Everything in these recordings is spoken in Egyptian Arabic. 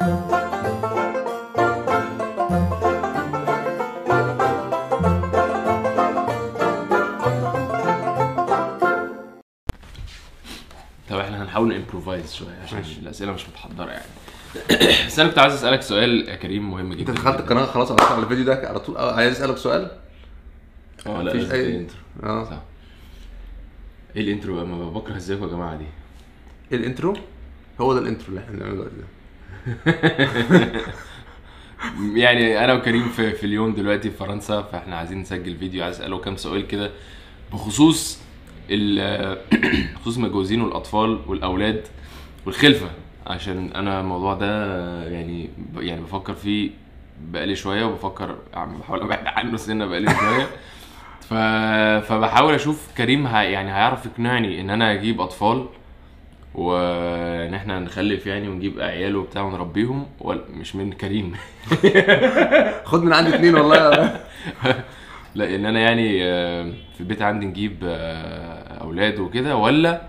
طب احنا هنحاول نمبروفايز شويه عشان ماشي. الاسئله مش متحضره يعني بس انا كنت عايز اسالك سؤال يا كريم مهم جدا انت دخلت القناه خلاص على على الفيديو ده على طول آه، عايز اسالك سؤال اه لا مفيش لازم أي- تاني انترو اه صح ايه الانترو بقى ما بكره ازيكم يا جماعه دي ايه الانترو هو ده الانترو اللي احنا بنعمله دلوقتي ده يعني انا وكريم في, في اليوم دلوقتي في فرنسا فاحنا عايزين نسجل فيديو عايز اساله كام سؤال كده بخصوص ال- بخصوص المتجوزين والاطفال والاولاد والخلفه عشان انا الموضوع ده يعني يعني بفكر فيه بقالي شويه وبفكر يعني بحاول ابعد عنه سنه بقالي شويه ف... فبحاول اشوف كريم ه... يعني هيعرف يقنعني ان انا اجيب اطفال وان احنا نخلف يعني ونجيب عيال وبتاع ونربيهم ولا مش من كريم خد من عندي اتنين والله لا ان انا يعني آه، في البيت عندي نجيب آه، اولاد وكده ولا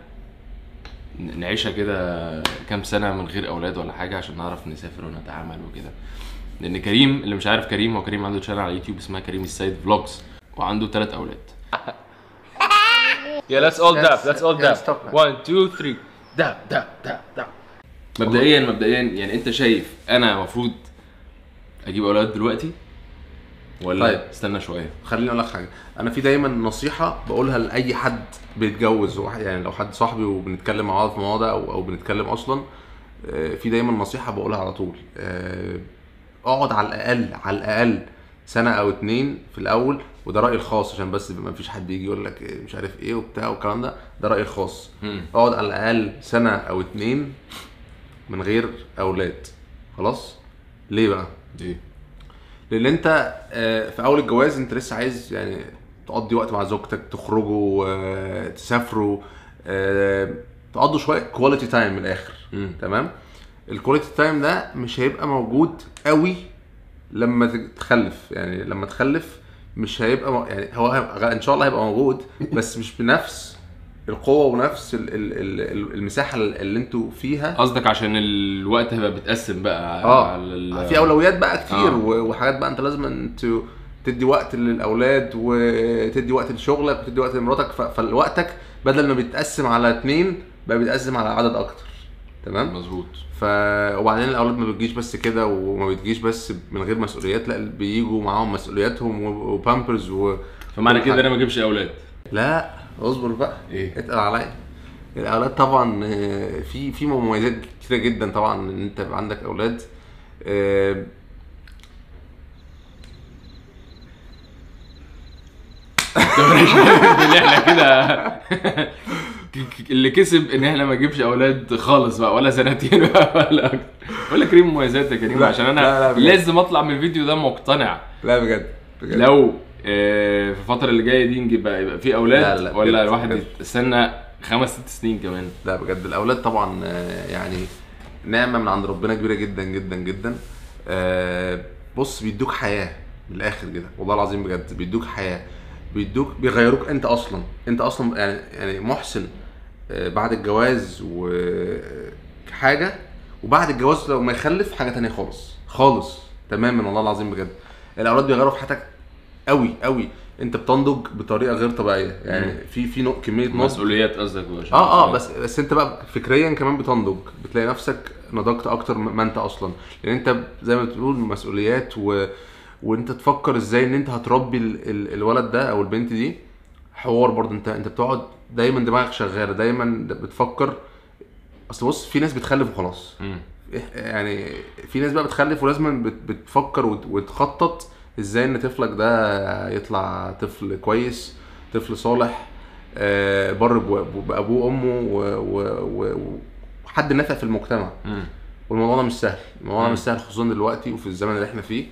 ن- نعيشها كده كام سنه من غير اولاد ولا حاجه عشان نعرف نسافر ونتعامل وكده لان كريم اللي مش عارف كريم هو كريم عنده شانل على اليوتيوب اسمها كريم السيد فلوجز وعنده ثلاث اولاد Yeah, let's all dab. Let's all Yeah, dab. stop, man. One, two, three. Dab, dab, dab, dab. مبدئيا مبدئيا يعني انت شايف انا المفروض اجيب اولاد دلوقتي ولا طيب. استنى شويه خليني اقول لك حاجه انا في دايما نصيحه بقولها لاي حد بيتجوز واحد- يعني لو حد صاحبي وبنتكلم مع بعض في الموضوع ده او او بنتكلم اصلا آه، في دايما نصيحه بقولها على طول آه، اقعد على الاقل على الاقل سنه او اتنين في الاول وده رايي الخاص عشان بس ما فيش حد يجي يقول لك مش عارف ايه وبتاع والكلام ده ده رايي الخاص مم. اقعد على الاقل سنه او اتنين من غير اولاد خلاص ليه بقى ايه لان انت آه، في اول الجواز انت لسه عايز يعني تقضي وقت مع زوجتك تخرجوا آه، تسافروا آه، تقضوا شويه كواليتي تايم من الاخر مم. تمام الكواليتي تايم ده مش هيبقى موجود قوي لما تج- تخلف يعني لما تخلف مش هيبقى م- يعني هو هيبقى ان شاء الله هيبقى موجود بس مش بنفس القوه ونفس ال- ال- ال- المساحه اللي انتوا فيها قصدك عشان الوقت هيبقى بيتقسم بقى اه على ال... في اولويات بقى كتير آه. و- وحاجات بقى انت لازم انت تدي وقت للاولاد وتدي وقت لشغلك وتدي وقت لمراتك ف- فوقتك بدل ما بيتقسم على اتنين بقى بيتقسم على عدد اكتر تمام مظبوط ف وبعدين الاولاد ما بتجيش بس كده وما بتجيش بس من غير مسؤوليات لا بيجوا معاهم مسؤولياتهم و- وبامبرز و فمعنى كل كده حاجة. انا ما اجيبش اولاد لا اصبر بقى ايه اتقل عليا الاولاد طبعا آه، في في مميزات كتيره جدا طبعا ان انت يبقى عندك اولاد آه، ان احنا كده اللي كسب ان احنا ما نجيبش اولاد خالص بقى ولا سنتين بقى ولا اكتر ولا كريم مميزات يا كريم لا، عشان انا لا، لا، بجد. لازم اطلع من الفيديو ده مقتنع لا بجد بجد لو آه، في الفتره اللي جايه دي نجيب بقى يبقى في اولاد لا، لا، ولا بجد، الواحد بجد. يستنى خمس ست سنين كمان لا بجد الاولاد طبعا آه، يعني نعمه من عند ربنا كبيره جدا جدا جدا آه، بص بيدوك حياه من الاخر كده والله العظيم بجد بيدوك حياه بيدوك بيغيروك انت اصلا انت اصلا يعني يعني محسن آه، بعد الجواز وحاجه وبعد الجواز لو ما يخلف حاجه تانية خالص خالص تماما والله العظيم بجد الاولاد بيغيروا في حياتك قوي قوي انت بتنضج بطريقه غير طبيعيه يعني مم. في في نوع- كميه نضج مسؤوليات قصدك بقى عشان اه اه مسؤوليات. بس بس انت بقى فكريا كمان بتنضج بتلاقي نفسك نضجت اكتر ما انت اصلا لان انت زي ما بتقول مسؤوليات و... وانت تفكر ازاي ان انت هتربي ال... ال... الولد ده او البنت دي حوار برضه انت انت بتقعد دايما دماغك شغاله دايما بتفكر اصل بص في ناس بتخلف وخلاص مم. يعني في ناس بقى بتخلف ولازم بت- بتفكر وت- وتخطط ازاي ان طفلك ده يطلع طفل كويس طفل صالح آه، بر بو- بابوه وامه و- و- و- وحد نافع في المجتمع مم. والموضوع ده مش سهل الموضوع ده مم. مش سهل خصوصا دلوقتي وفي الزمن اللي احنا فيه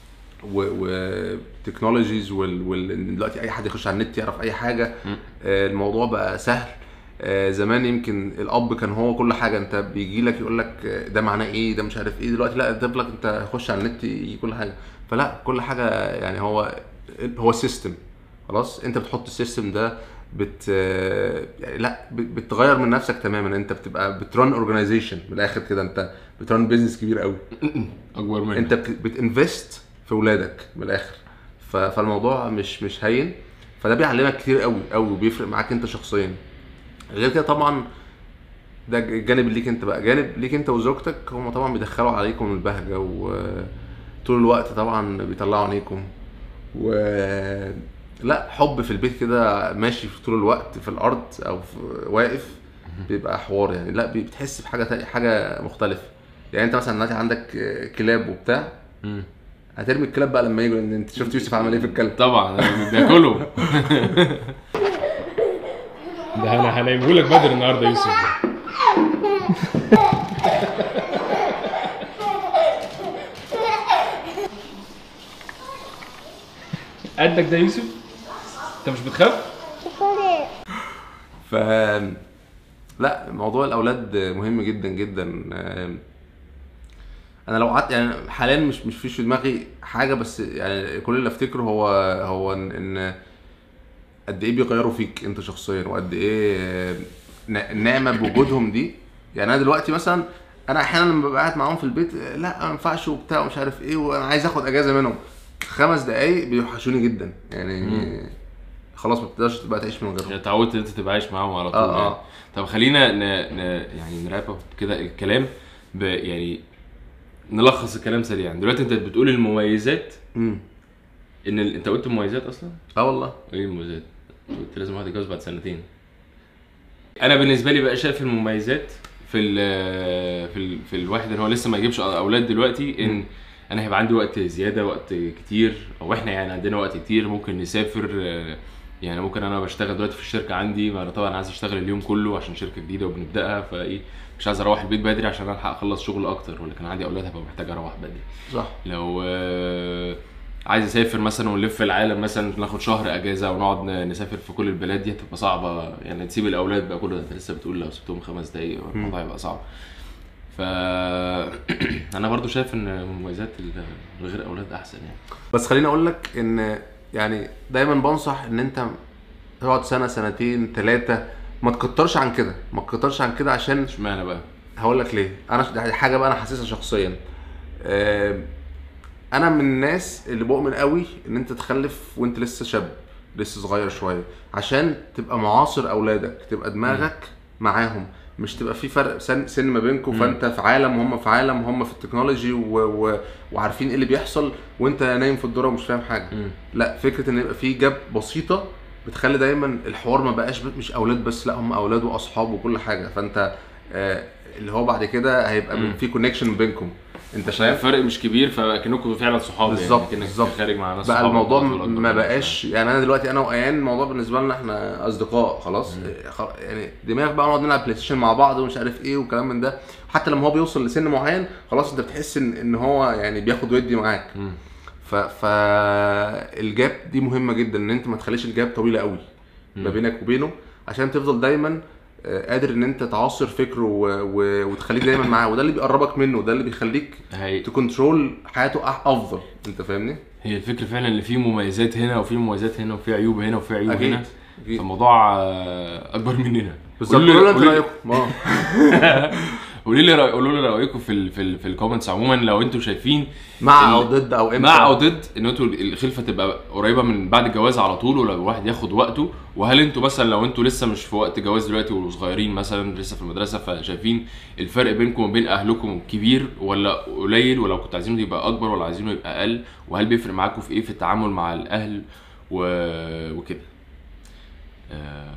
وتكنولوجيز وال... وال... دلوقتي اي حد يخش على النت يعرف اي حاجه مم. آه، الموضوع بقى سهل آه، زمان يمكن الاب كان هو كل حاجه انت بيجي لك يقول لك آه، ده معناه ايه ده مش عارف ايه دلوقتي لا طفلك انت خش على النت يجي كل حاجه فلا كل حاجه يعني هو هو سيستم خلاص انت بتحط السيستم ده بت يعني لا بت- بتغير من نفسك تماما انت بتبقى بترن اورجانيزيشن من الاخر كده انت بترن بيزنس كبير قوي اكبر منك انت بت- بتنفست في ولادك من الاخر ف- فالموضوع مش مش هين فده بيعلمك كتير قوي قوي وبيفرق معاك انت شخصيا غير كده طبعا ده الجانب ليك انت بقى جانب ليك انت وزوجتك هم طبعا بيدخلوا عليكم البهجه وطول الوقت طبعا بيطلعوا عينيكم و لا حب في البيت كده ماشي في طول الوقت في الارض او في واقف بيبقى حوار يعني لا بتحس بحاجه تانية حاجه مختلفه يعني انت مثلا دلوقتي عندك كلاب وبتاع مم. هترمي الكلاب بقى لما يجوا لان انت شفت يوسف عمل ايه في الكلب طبعا بياكلوا ده انا هنيمه لك بدري النهارده يوسف قدك ده يوسف انت مش بتخاف ف لا موضوع الاولاد مهم جدا جدا آم، انا لو قعدت يعني حاليا مش مش فيش في دماغي حاجه بس يعني كل اللي افتكره هو هو ان إن قد ايه بيغيروا فيك انت شخصيا وقد ايه آم، ن- النعمه بوجودهم دي يعني انا دلوقتي مثلا انا احيانا لما ببقى قاعد معاهم في البيت آه، لا ما ينفعش وبتاع ومش عارف ايه وانا عايز اخد اجازه منهم خمس دقايق بيوحشوني جدا يعني خلاص ما تقدرش تبقى تعيش من غيرهم يعني اتعودت ان انت تبقى عايش معاهم على طول آه، يعني. آه. طب خلينا ن... ن... يعني نراب اب كده الكلام ب... يعني نلخص الكلام سريعا دلوقتي انت بتقول المميزات امم ان ال... انت قلت مميزات اصلا اه والله ايه المميزات أنت قلت لازم واحد يتجوز بعد سنتين انا بالنسبه لي بقى شايف المميزات في ال في ال في الواحد ان هو لسه ما يجيبش اولاد دلوقتي ان انا هيبقى عندي وقت زياده وقت كتير او احنا يعني عندنا وقت كتير ممكن نسافر آه، يعني ممكن انا بشتغل دلوقتي في الشركه عندي ما انا طبعا عايز اشتغل اليوم كله عشان شركه جديده وبنبداها فايه مش عايز اروح البيت بدري عشان الحق اخلص شغل اكتر ولا كان عندي اولاد هبقى محتاج اروح بدري صح لو آه، عايز اسافر مثلا ونلف العالم مثلا ناخد شهر اجازه ونقعد ن- نسافر في كل البلاد دي هتبقى صعبه يعني تسيب الاولاد بقى كله انت لسه بتقول لو سبتهم خمس دقايق الموضوع هيبقى صعب ف انا برضو شايف ان مميزات ال- غير اولاد احسن يعني بس خليني اقول لك ان يعني دايما بنصح ان انت تقعد سنه سنتين ثلاثه ما تكترش عن كده ما تكترش عن كده عشان اشمعنى بقى هقول لك ليه انا دي حاجه بقى انا حاسسها شخصيا آم، انا من الناس اللي بؤمن قوي ان انت تخلف وانت لسه شاب لسه صغير شويه عشان تبقى معاصر اولادك تبقى دماغك معاهم مش تبقى في فرق سن, سن ما بينكم فانت في عالم وهم في عالم هم في التكنولوجي و... و... وعارفين ايه اللي بيحصل وانت نايم في الدره ومش فاهم حاجه مم. لا فكره ان يبقى في جاب بسيطه بتخلي دايما الحوار ما بقاش ب- مش اولاد بس لا هم اولاد واصحاب وكل حاجه فانت آه اللي هو بعد كده هيبقى مم. في كونكشن بينكم انت عشان شايف الفرق مش كبير فكأنكم فعلا صحاب بالظبط، يعني كأنك بالظبط. خارج مع ناس بقى صحابك الموضوع على طول أكبر ما منك. بقاش يعني انا دلوقتي انا وايان الموضوع بالنسبه لنا احنا اصدقاء خلاص آه، خ- يعني دماغ بقى نقعد نلعب بلاي ستيشن مع بعض ومش عارف ايه وكلام من ده حتى لما هو بيوصل لسن معين خلاص انت بتحس ان ان هو يعني بياخد ويدي معاك مم. ف فالجاب دي مهمه جدا ان انت ما تخليش الجاب طويله قوي ما بينك وبينه عشان تفضل دايما آه، قادر ان انت تعاصر فكره و... و... وتخليك دايما معاه وده اللي بيقربك منه وده اللي بيخليك هي تكنترول حياته أح- افضل انت فاهمني هي الفكره فعلا ان في مميزات هنا وفي مميزات هنا وفي عيوب هنا وفي عيوب اكيد هنا اكيد فالموضوع آه، اكبر مننا بالظبط قولوا لي- قولوا لنا انت قولوا لي- رايكم اه قولوا لي رأي- قولوا لي رايكم في ال في ال في الكومنتس عموما لو انتم شايفين مع ال- او ضد او امتى مع او ضد ان انتوا الخلفه تبقى قريبه من بعد الجواز على طول ولا الواحد ياخد وقته وهل انتوا مثلا لو انتوا لسه مش في وقت جواز دلوقتي وصغيرين مثلا لسه في المدرسه فشايفين الفرق بينكم وبين اهلكم كبير ولا قليل ولو كنتوا عايزينه يبقى اكبر ولا عايزينه يبقى اقل وهل بيفرق معاكم في ايه في التعامل مع الاهل و... وكده آه،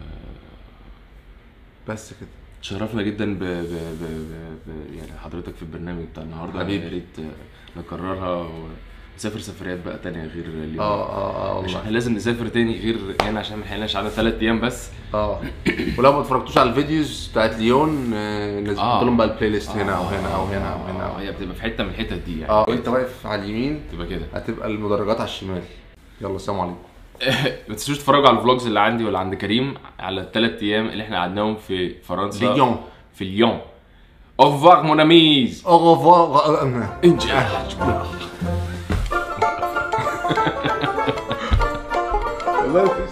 بس كده تشرفنا جدا ب... ب... ب... ب... ب... يعني حضرتك في البرنامج بتاع النهارده حبيبي. يا ريت آه، نكررها ونسافر سفريات بقى تانية غير اليوم اه اه اه مش والله احنا لازم نسافر تاني غير هنا عشان ما احناش على ثلاث ايام بس اه ولو ما اتفرجتوش على الفيديوز بتاعت ليون آه، نزلت آه. لهم بقى البلاي ليست هنا او هنا او هنا او هنا آه، هي بتبقى في حته من الحتت دي يعني اه وانت واقف على اليمين تبقى كده هتبقى المدرجات على الشمال يلا السلام عليكم ما تنسوش تتفرجوا على الفلوجز اللي عندي واللي عند كريم على الثلاث ايام اللي احنا قعدناهم في فرنسا ليون في ليون au revoir mon amis au revoir انجح والله مفيش